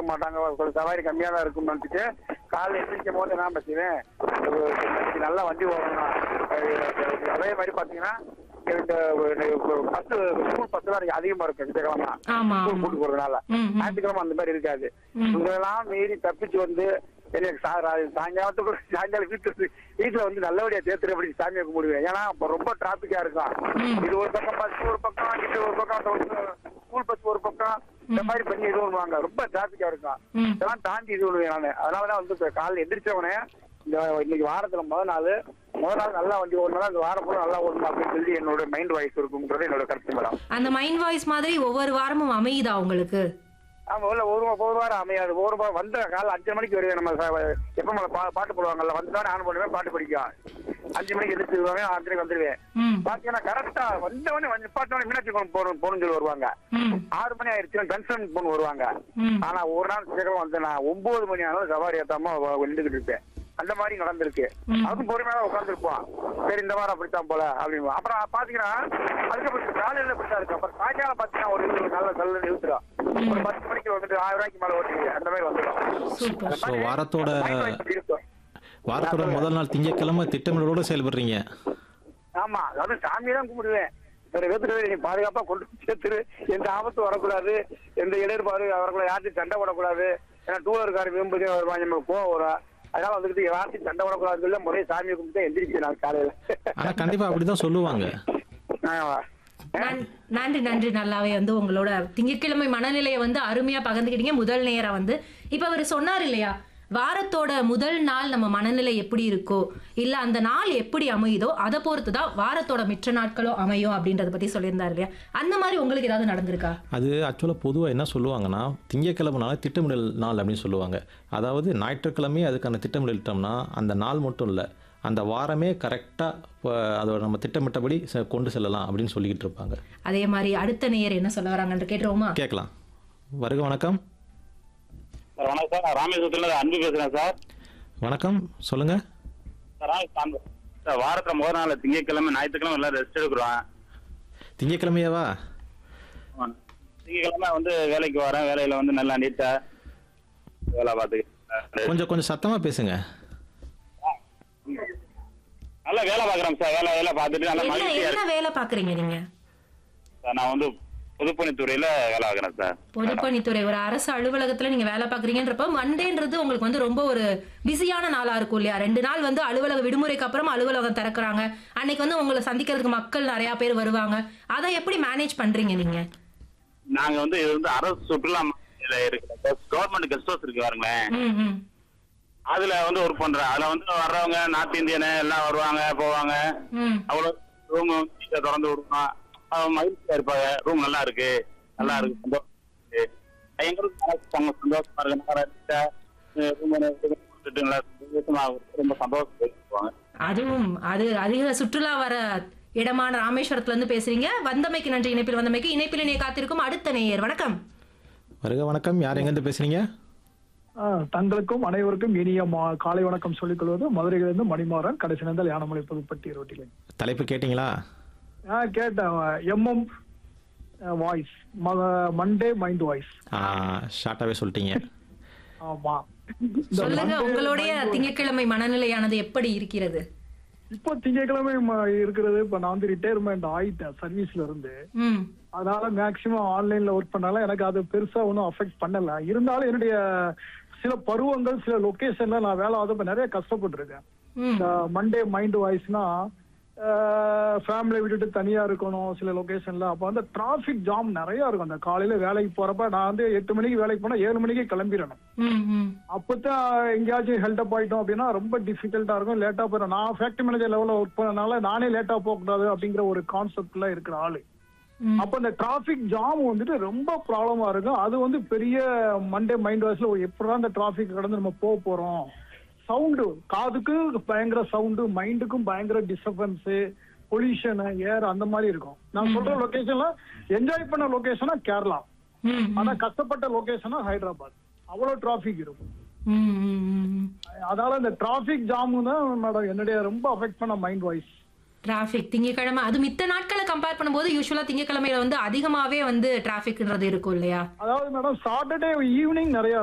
இருக்க மாட்டாங்க கொஞ்சம் சவாரி கம்மியா தான் இருக்கும்னு நினைச்சிட்டு காலைல எந்திரிக்கும் போது என்ன பண்ணுவேன் நல்லா வண்டி ஓடணும் அஹ் அதே மாதிரி பாத்தீங்கன்னா இந்த பத்து ஸ்கூல் பத்து தான் இருக்கு அதிகமா இருக்கு ஞாயிற்றுக்கிழமை ஆமா ஸ்கூல் ஆமா கூட்டு போறதுனால ம், ம். ஞாயிற்றுக்கிழமை அந்த மாதிரி இருக்காது ம். இதெல்லாம் மீறி தப்பிச்சு வந்து எனக்கு சா- ரா- சாயங்காலத்துக்கு சாயங்காலம் வீட்டுல வீட்டுல வந்து நல்லபடியா தேர்த்து அப்படி சாமியை கும்பிடுவேன் ஏன்னா அப்ப ரொம்ப டிராபிக்கா இருக்கும் ம். இது ஒரு பக்கம் பஸ் ஒரு பக்கம் இது ஒரு பக்கம் ஸ்கூல் பஸ் ஒரு பக்கம் இந்த மாதிரி பண்ணி இது பண்ணுவாங்க ரொம்ப டிராபிக்கா இருக்கும் ம். இதெல்லாம் தாண்டி இது பண்ணுவேன் நானு அதனாலதான் வந்து இப்ப காலைல எந்திரிச்சவனே இந்த இன்னைக்கு வாரத்துல முதல் நாள் முதல் நாள் நல்லா வண்டி ஓடணும் இந்த வாரம் பூரா நல்லா ஓடணும் அப்படின்னு சொல்லி என்னோட மைண்ட் வாய்ஸ் இருக்குங்கிறது என்னோட கருத்து மேடம் அந்த மைண்ட் வாய்ஸ் மாதிரி ஒவ்வொரு வாரமும் அமையுதா உங்களுக்கு ஆமா உள்ள ஒரு வா- ஒரு வாரம் அமையாது ஒரு வாரம் வந்த காலைல அஞ்சு மணிக்கு வருவேன் நம்ம ச- எப்ப பா பாட்டு போடுவாங்கல்ல வந்தோடனே ஆன் பண்ணுவேன் பாட்டு படிக்கும் அஞ்சு மணிக்கு எழுந்துருவேன் அஞ்சு மணிக்கு வந்துருவேன் ம் பாத்தீங்கன்னா கரெக்டா வந்தவொடனே வந்து நிப்பாட்டவொடனே மீனாட்சி கோலம் போகணும் போகணும்னு சொல்லி வருவாங்க ம் ஆறு மணி ஆயிடுச்சுன்னா கன்சர்ன் பொண்ணு வருவாங்க ம் ஆனா ஒரு நாள் சீக்கிரம் வந்து நான் ஒன்பது மணி ஆனாலும் சவாரி ஏத்தாம வ- நின்றுகிட்டு இருப்பேன் அந்த மாதிரி நடந்திருக்கு ம். அதுவும் பொறுமையாக உட்காந்துருப்போம் சரி இந்த வாரம் அப்படித்தான் போல அப்படின்னு அப்புறம் பாத்தீங்கன்னா அதுக்கப்புறம் காலையில அப்படித்தான் இருக்கு அப்புறம் சாயங்காலம் பாத்தீங்கன்னா ஒரு இது நல்ல கல்லு நிறுத்துறோம் ஒரு பத்து மணிக்கு வந்துட்டு ஆயிரம் ரூபாய்க்கு மேல ஓட்டுவீங்க அந்த மாதிரி வந்துடும் சூப்பர் அந்த மாதிரி So, வாரத்தோட mind வாய்ஸ் இருக்கும் வாரத்தோட முதல் நாள் திங்கட்கிழமை திட்டமிடலோட செயல்படுறீங்க ஆமா அதாவது சாமியை தான் கும்பிடுவேன் வேற விதத்துல நீ பாதுகாப்பா கொண்டு போய் சேர்த்துரு எந்த ஆபத்து வரக்கூடாது எந்த இடர்பாடு வரக்கூடாது யார்ட்டையும் சண்டை போடக்கூடாது ஏன்னா டூலர்காரர் விரும்புதே வருவாங்க நமக்கு கோவம் வரும் அதனால வந்துட்டு யார்ட்டையும் சண்டை போடக்கூடாதுன்னு சொல்லி முறையை சாமியை கும்பிட்டு எந்திரிச்சு நான் காலையில ஆனா கண்டிப்பா அப்படிதான் சொல்லுவாங்க ஆமா. நன்- நன்றி நன்றி நல்லாவே வந்து உங்களோட திங்கட்கிழமை மனநிலையை வந்து அருமையா பகிர்ந்துக்கிட்டீங்க முதல் நேரம் வந்து இப்ப அவர் சொன்னார் இல்லையா வாரத்தோட முதல் நாள் நம்ம மனநிலை எப்படி இருக்கோ இல்ல அந்த நாள் எப்படி அமையுதோ அதை பொறுத்து தான் வாரத்தோட மிச்ச நாட்களும் அமையும் அப்படின்றத பத்தி சொல்லியிருந்தாரு இல்லையா அந்த மாதிரி உங்களுக்கு ஏதாவது நடந்திருக்கா அது ஆக்சுவலாக பொதுவாக என்ன சொல்லுவாங்கன்னா திங்கக்கிழமைனால திட்டமிடல் நாள் அப்படின்னு சொல்லுவாங்க அதாவது ஞாயிற்றுக்கிழமையே அதுக்கான திட்டமிடலிட்டோம்னா அந்த நாள் மட்டும் இல்லை அந்த வாரமே கரெக்டாக அதோட நம்ம திட்டமிட்டபடி செ- கொண்டு செல்லலாம் அப்படின்னு சொல்லிக்கிட்டு இருப்பாங்க அதே மாதிரி அடுத்த நேயர் என்ன சொல்ல வராங்கன்னு கேட்டுருவோமா கேட்கலாம் வருக வணக்கம் சார் வணக்கம் சார் நான் ராமேஸ்வரத்துல அன்பு பேசுறேன் சார் வணக்கம் சொல்லுங்கள் சார் ராமேஸ்வரம் சார் வாரத்துல முதல் நாள் திங்கட்கிழமை ஞாயிற்றுக்கிழமை எல்லாம் ரெஸ்ட் எடுக்கிறோம் திங்கக்கிழமையாவா ஆமா. திங்கட்கிழமை வந்து வேலைக்கு வரேன் வேலையில வந்து நல்லா நீட்டா வேலை பார்த்துக்கிட்டு கொஞ்சம் கொஞ்சம் சத்தமாக பேசுங்க நல்லா வேலை பார்க்குறேன் சார் வேலை வேலை பார்த்துட்டு நல்லா என்ன மகிழ்ச்சியா என்ன வேலை பாக்குறீங்க நீங்க இருக்கு சார் நான் வந்து பொதுப்பணித்துறையில வேலை பார்க்குறேன் சார் பொதுப்பணித்துறை ஒரு அரசு அலுவலகத்துல நீங்க வேலை பாக்குறீங்கன்றப்ப மண்டேன்றது உங்களுக்கு வந்து ரொம்ப ஒரு பிஸியான நாளா இருக்கும் இல்லையா ரெண்டு நாள் வந்து அலுவலக விடுமுறைக்கு அப்புறம் அலுவலகம் திறக்கறாங்க அன்னைக்கு வந்து உங்களை சந்திக்கிறதுக்கு மக்கள் நிறைய பேர் வருவாங்க அதை எப்படி மேனேஜ் பண்றீங்க நீங்க நாங்க வந்து இது வந்து அரசு சுற்றுலா மாநில இருக்கிற கவர்மெண்ட் கெஸ்ட் ஹவுஸ் இருக்கு பாருங்களேன் ம், ம். அதுல வந்து ஒர்க் பண்றேன் அதுல வந்து வர்றவங்க நார்த் இந்தியனு எல்லாம் வருவாங்க போவாங்க ம். அவ்வளவு ரூம் திறந்து விடுவோம் அவங்க மகிழ்ச்சியா இருப்பாங்க ரூம் நல்லா இருக்கு நல்லா இருக்கு சந்தோஷம் இருக்கு. எங்களுக்கு மனசு சந்தோ- சந்தோஷமா இருக்கு நல்லா இருந்துச்சா, அஹ் room ல இருந்து கொடுத்துட்டு நல்லா சந்தோஷமா ரொம்ப சந்தோஷம் இருப்பாங்க அதுவும் அது அதிக சுற்றுலா வர இடமான ராமேஸ்வரத்துல இருந்து பேசுறீங்க வந்தமைக்கு நன்றி இணைப்பில் வந்தமைக்கு இணைப்பில் இணைய காத்திருக்கும் அடுத்த நேயர் வணக்கம் வருக வணக்கம் யார் எங்கேருந்து பேசுகிறீங்க ஆ, தங்களுக்கும் அனைவருக்கும் இனிய மா- காலை வணக்கம் சொல்லிக் கொள்வது மதுரையிலிருந்து மணிமாறன் கடைசி நேர்ந்தால் யானமலை புதுப்பட்டி ரோட்டில் தலைப்பு கேட்டிங்களா ஆ கேட்டேன் எம்எம் வாய்ஸ் மண்டே மைண்ட் வாய்ஸ் ஷார்ட்டாகவே சொல்லிட்டீங்க ஆமா இந்த சொல்லுங்க Monday உங்களுடைய mind voice. திங்கட்கிழமை மனநிலையானது எப்படி இருக்கிறது இப்போ திங்கட்கிழமை ம- இருக்கிறது இப்ப நான் வந்து ரிட்டையர்மெண்ட் ஆயிட்டேன் சர்வீஸ்ல இருந்து ம் அதனால மேக்சிமம் ஆன்லைன்ல ஒர்க் பண்ணால எனக்கு அது பெருசா ஒன்றும் அஃபெக்ட் பண்ணல இருந்தாலும் என்னுடைய சில பருவங்கள் சில லொகேஷன்ல நான் வேலை ஆகுது நிறைய கஷ்டப்பட்டிருக்கேன் ம் இந்த மண்டே மைண்ட் வாய்ஸ்னா ஃபேமிலி விட்டுட்டு தனியா இருக்கணும் சில லொகேஷன்ல அப்ப வந்து டிராபிக் ஜாம் நிறைய இருக்கும் அந்த காலையில வேலைக்கு போறப்ப நான் வந்து எட்டு மணிக்கு வேலைக்கு போனா ஏழு மணிக்கு கிளம்பிடணும் ம் ம் அப்பதான் எங்கேயாச்சும் ஹெல்டப் ஆயிட்டோம் அப்படின்னா ரொம்ப டிஃபிகல்ட்டா இருக்கும் லேட்டா போயிடும் நான் ஃபேக்டரி மேனேஜர் லெவலில் ஒர்க் பண்ணனால நானே லேட்டா போக கூடாது அப்படிங்கிற ஒரு கான்செப்ட்ல இருக்கிற ஆளு ம். அப்ப இந்த டிராபிக் ஜாம் வந்துட்டு ரொம்ப ப்ராப்ளமா இருக்கும் அது வந்து பெரிய மண்டே மைண்ட் வாய்ஸ்ல எப்படிதான் இந்த டிராபிக் கடந்து நம்ம போக போறோம் சவுண்டு காதுக்கு பயங்கர சவுண்டு மைண்டுக்கும் பயங்கர டிஸ்டர்பன்ஸ் பொல்யூஷன் ஏர் அந்த மாதிரி இருக்கும் நான் சொல்ற லொகேஷன்ல என்ஜாய் பண்ண லொகேஷனா கேரளா ம் ஆனா கஷ்டப்பட்ட லொகேஷனா ஹைதராபாத் அவ்வளவு டிராபிக் இருக்கும் ம், ம், ம். அதனால இந்த டிராபிக் ஜாமு தான் மேடம் என்னுடைய ரொம்ப அஃபெக்ட் பண்ண மைண்ட் வாய்ஸ் டிராஃபிக் திங்கக்கிழமை அது மித்த நாட்களை கம்பேர் பண்ணும்போது யூஸ்வலா திங்கக்கிழமையில வந்து அதிகமாவே வந்து டிராஃபிக்ன்றது இருக்கும் இல்லையா அதாவது மேடம் சாட்டர்டே ஈவினிங் நிறைய